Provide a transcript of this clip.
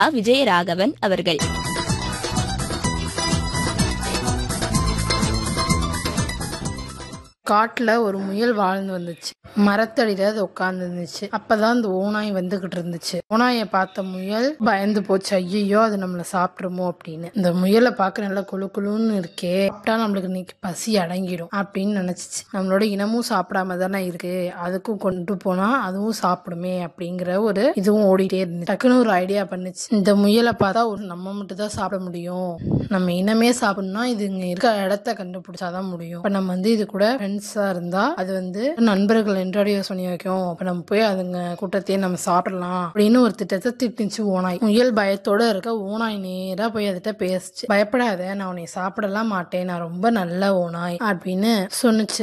விஜயராகவன் அவர்கள் காட்டுல ஒரு முயல் வாழ்ந்து வந்துச்சு மரத்தடியில அது உட்கார்ந்து இருந்துச்சு அப்பதான் அந்த ஓநாய் வந்துகிட்டு இருந்துச்சு ஓநாயை பார்த்த முயல் பயந்து போச்சு ஐயோ அது நம்மள சாப்பிட்டுருமோ அப்படின்னு இந்த முயலை பார்க்க நல்லா குழு குழுன்னு இருக்கே சாப்பிட்டா நம்மளுக்கு இன்னைக்கு பசி அடங்கிடும் அப்படின்னு நினைச்சிச்சு நம்மளோட இனமும் சாப்பிடாம தானே இருக்கு அதுக்கும் கொண்டு போனா அதுவும் சாப்பிடுமே அப்படிங்கிற ஒரு இதுவும் ஓடிட்டே இருந்துச்சு டக்குன்னு ஒரு ஐடியா பண்ணுச்சு இந்த முயலை பார்த்தா ஒரு நம்ம மட்டும் தான் சாப்பிட முடியும் நம்ம இனமே சாப்பிடணும்னா இது இங்க இருக்க இடத்த கண்டுபிடிச்சாதான் முடியும் இப்ப நம்ம வந்து இது கூட ஃப்ரெண்ட்ஸா இருந்தா அது வந்து நண்பர்கள் இன்ட்ரடியூஸ் பண்ணி வைக்கும் அப்ப நம்ம போய் அதுங்க கூட்டத்தையே நம்ம சாப்பிடலாம் அப்படின்னு ஒரு திட்டத்தை திட்டுச்சு ஓனாய் முயல் பயத்தோட இருக்க ஓனாய் நேரா போய் அதுகிட்ட பேசுச்சு பயப்படாத நான் உன்னை சாப்பிடலாம் மாட்டேன் நான் ரொம்ப நல்ல ஓனாய் அப்படின்னு சொன்னுச்சு